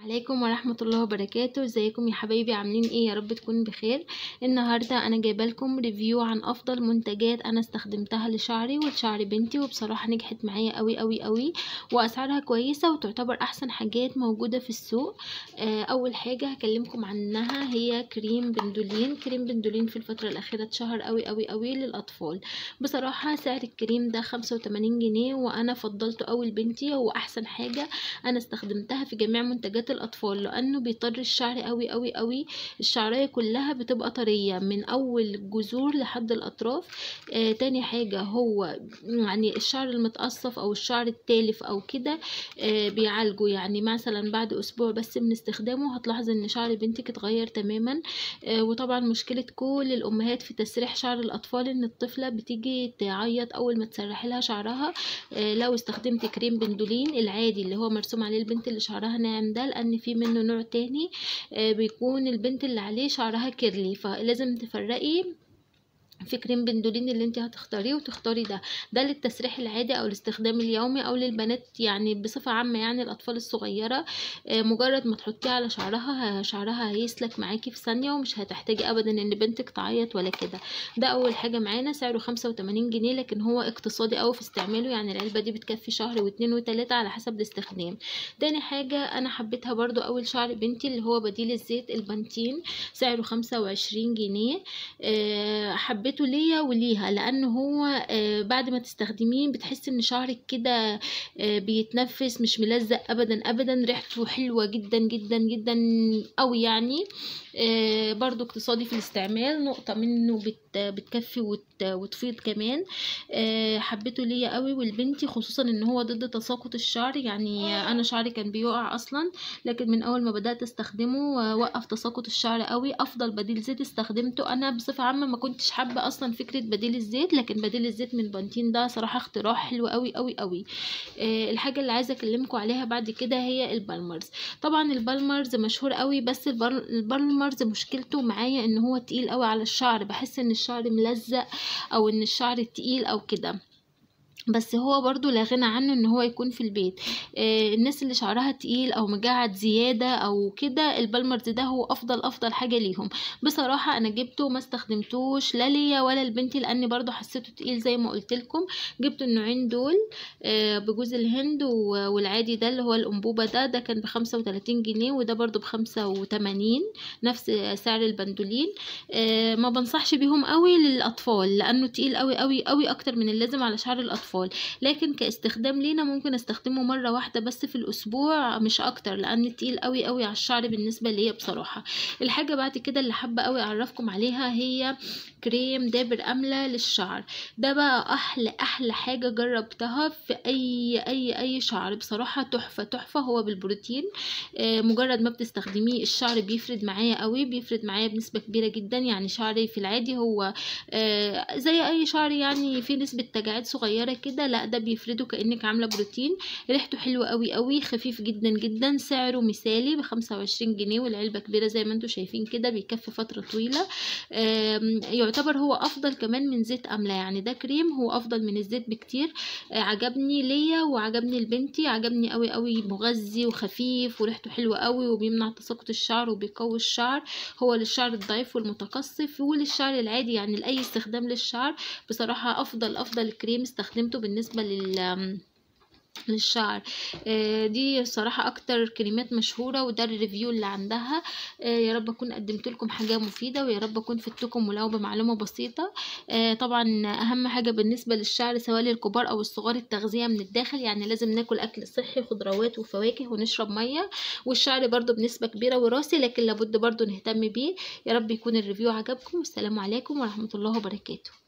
عليكم ورحمة الله وبركاته ازيكم يا حبايبي عاملين ايه يا رب تكونوا بخير النهاردة انا جايبه لكم ريفيو عن افضل منتجات انا استخدمتها لشعري ولشعر بنتي وبصراحة نجحت معايا قوي قوي قوي واسعارها كويسة وتعتبر احسن حاجات موجودة في السوق آه، اول حاجة هكلمكم عنها هي كريم بندولين كريم بندولين في الفترة الاخيرة اتشهر قوي قوي قوي للاطفال بصراحة سعر الكريم ده خمسة وتمانين جنيه وانا فضلته قوي لبنتي هو احسن حاجة انا استخدمتها في جميع منتجات الاطفال لانه بيطر الشعر قوي قوي قوي الشعريه كلها بتبقى طريه من اول الجذور لحد الاطراف آه تاني حاجه هو يعني الشعر المتقصف او الشعر التالف او كده آه بيعالجه يعني مثلا بعد اسبوع بس من استخدامه هتلاحظ ان شعر بنتك اتغير تماما آه وطبعا مشكله كل الامهات في تسريح شعر الاطفال ان الطفله بتيجي تعيط اول ما تسرحي لها شعرها آه لو استخدمت كريم بندولين العادي اللي هو مرسوم عليه البنت اللي شعرها ناعم ده لان في منه نوع تاني آه بيكون البنت اللي عليه شعرها كيرلي فلازم تفرقي في كريم بندولين اللي انت هتختاريه وتختاري ده ده للتسريح العادي او الاستخدام اليومي او للبنات يعني بصفة عامة يعني الاطفال الصغيرة آه مجرد ما تحطيه على شعرها شعرها هيسلك معاكي في ثانية ومش هتحتاجي ابدا ان بنتك تعيط ولا كده ده اول حاجة معانا سعره خمسة وتمانين جنيه لكن هو اقتصادي اوي في استعماله يعني العلبة دي بتكفي شهر واتنين وتلاتة على حسب الاستخدام تاني حاجة انا حبيتها برضو اول شعر بنتي اللي هو بديل الزيت البنتين سعره خمسة وعشرين جنيه أه حبيته ليا وليها لان هو أه بعد ما تستخدميه بتحسي ان شعرك كده أه بيتنفس مش ملزق ابدا ابدا ريحته حلوة جدا جدا جدا قوي يعني أه برضو اقتصادي في الاستعمال نقطة منه بت بتكفي وت وتفيض كمان أه حبيته ليا قوي ولبنتي خصوصا ان هو ضد تساقط الشعر يعني انا شعري كان بيقع اصلا لكن من اول ما بدات استخدمه وقف تساقط الشعر قوي افضل بديل زيت استخدمته انا بصفه عامه ما كنتش حابه اصلا فكره بديل الزيت لكن بديل الزيت من بانتين ده صراحه اختراع حلو قوي قوي قوي أه الحاجه اللي عايزه اكلمكم عليها بعد كده هي البالمرز طبعا البالمرز مشهور قوي بس البالمرز مشكلته معايا ان هو تقيل قوي على الشعر بحس ان الشعر ملزق او ان الشعر تقيل او كده بس هو برضو لا غنى عنه ان هو يكون في البيت آه الناس اللي شعرها تقيل او مجعد زيادة او كده البالمرز ده هو افضل افضل حاجة ليهم بصراحة انا جبته ما استخدمتوش لا ليا ولا لبنتي لاني برضو حسيته تقيل زي ما قلت لكم جبت النوعين دول آه بجوز الهند والعادي ده اللي هو الانبوبة ده ده كان بخمسة وتلاتين جنيه وده برضو بخمسة وتمانين نفس سعر البندولين آه ما بنصحش بيهم قوي للاطفال لانه تقيل قوي قوي قوي اكتر من اللازم على شعر الاطفال الأطفال لكن كاستخدام لينا ممكن استخدمه مرة واحدة بس في الأسبوع مش أكتر لأن تقيل قوي قوي على الشعر بالنسبة ليا بصراحة الحاجة بعد كده اللي حابة قوي أعرفكم عليها هي كريم دابر أملة للشعر ده بقى أحلى أحلى حاجة جربتها في أي أي أي شعر بصراحة تحفة تحفة هو بالبروتين آه مجرد ما بتستخدميه الشعر بيفرد معايا قوي بيفرد معايا بنسبة كبيرة جدا يعني شعري في العادي هو آه زي أي شعر يعني في نسبة تجاعيد صغيرة كده لا ده بيفرده كانك عامله بروتين ريحته حلوه قوي قوي خفيف جدا جدا سعره مثالي بخمسة وعشرين جنيه والعلبه كبيره زي ما انتم شايفين كده بيكفي فتره طويله يعتبر هو افضل كمان من زيت امله يعني ده كريم هو افضل من الزيت بكتير عجبني ليا وعجبني لبنتي عجبني قوي قوي مغذي وخفيف وريحته حلوه قوي وبيمنع تساقط الشعر وبيقوي الشعر هو للشعر الضعيف والمتقصف وللشعر العادي يعني لاي استخدام للشعر بصراحه افضل افضل كريم استخدمته بالنسبة لل للشعر آه دي صراحة اكتر كلمات مشهورة وده الريفيو اللي عندها آه يا رب اكون قدمت لكم حاجة مفيدة ويا رب اكون فدتكم ولو بمعلومة بسيطة آه طبعا اهم حاجة بالنسبة للشعر سواء للكبار او الصغار التغذية من الداخل يعني لازم ناكل اكل صحي خضروات وفواكه ونشرب مية والشعر برضو بنسبة كبيرة وراثي لكن لابد برضو نهتم بيه يا رب يكون الريفيو عجبكم والسلام عليكم ورحمة الله وبركاته